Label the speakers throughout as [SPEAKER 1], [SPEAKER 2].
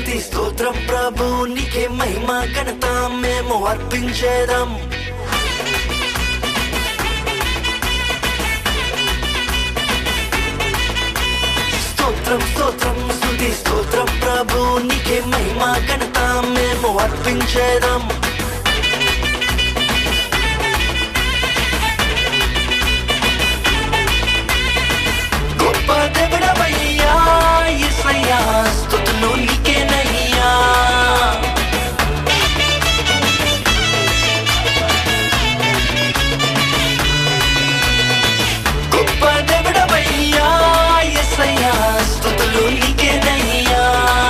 [SPEAKER 1] స్తుతి స్తోత్రం ప్రభు నీకే మహిమ ఘనత మేము అర్పించేదాం స్తోత్రం స్తోత్రం స్తుతి స్తోత్రం ప్రభు నీకే మహిమ ఘనత మేము అర్పించేదాం గొప్ప దేవుడవయ్యా యేసయ్యా స్తుతులు నీకేనయ్యా గొప్ప దేవుడవయ్యా యేసయ్యా స్తుతులు నీకేనయ్యా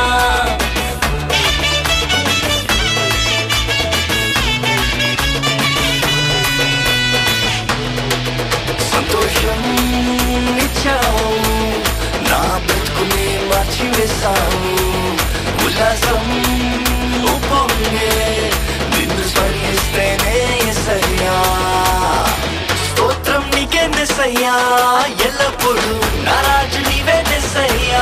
[SPEAKER 1] సంతోషం ఇచ్చావు నా బ్రతుకుని మార్చివేశావు ఉల్లాసం ఉప్పొంగే నిన్ను స్మరిస్తేనే ఎసయ్యా స్తోత్రం నీకే నెసయ్యా ఎల్లప్పుడూ నా రాజు నీవే నెసయ్యా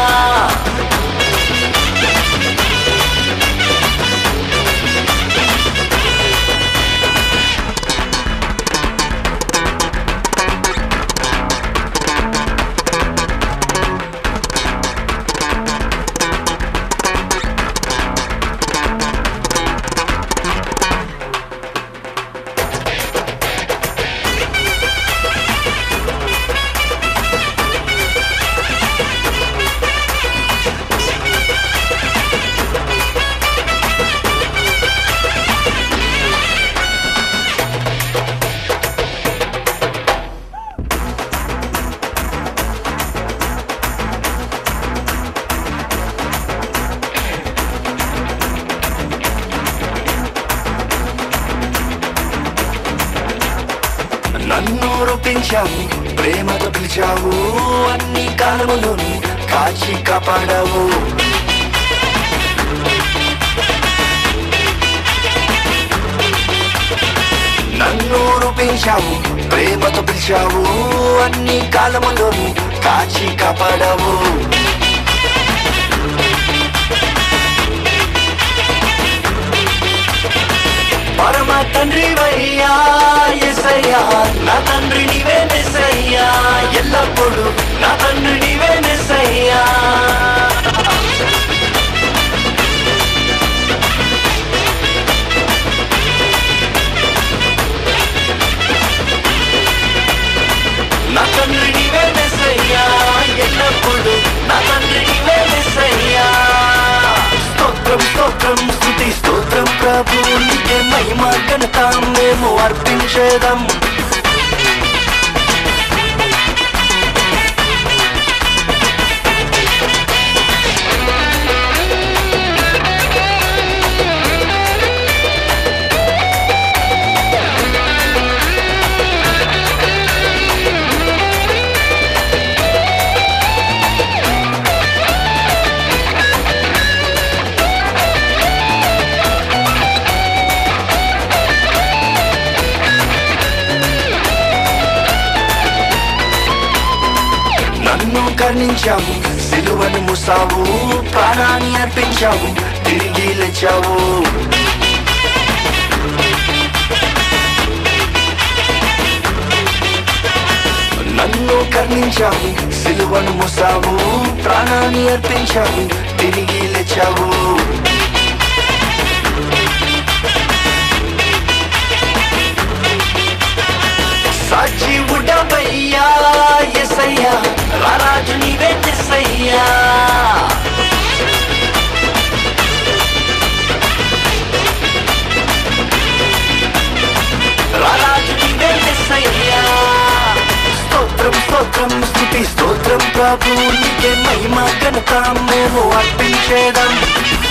[SPEAKER 1] నన్ను రూపించావు ప్రేమతో పిలిచావు అన్ని కాలములోను కాచి కాపాడావు నన్ను రూపించావు ప్రేమతో పిలిచావు అన్ని కాలములోను కాచి కాపాడావు పరమ తండ్రి వయ్యా ఎసయ్యా నా తండ్రి నీవే నెసయ్యా ఎల్లప్పుడు నా తండ్రి నీవే నెసయ్యా నా తండ్రి నీవే నెసయ్యా ఎల్లప్పుడు నా తండ్రి నీవే నెసయ్యా స్తోత్రం స్తోత్రం స్తుతి స్తోత్రం ప్రభు నీకే మహిమ ఘనత మేము అర్పించేదాం నన్ను కర్ణించావు సిలువను ముసావు ప్రాణాన్ని అర్పించావు తిరిగి లేచావు నన్ను కర్ణించావు సిలువను ముసావు ప్రాణాన్ని అర్పించావు తిరిగి లేచావు సజీవుడవయ్యా ఎసయ్యా రారాజు నీవే ఎసయ్యా రారాజు నీవే ఎసయ్యా స్తోత్రం స్తోత్రం స్తుతి స్తోత్రం ప్రభు నీకే మహిమ ఘనత మేము అర్పించేదాం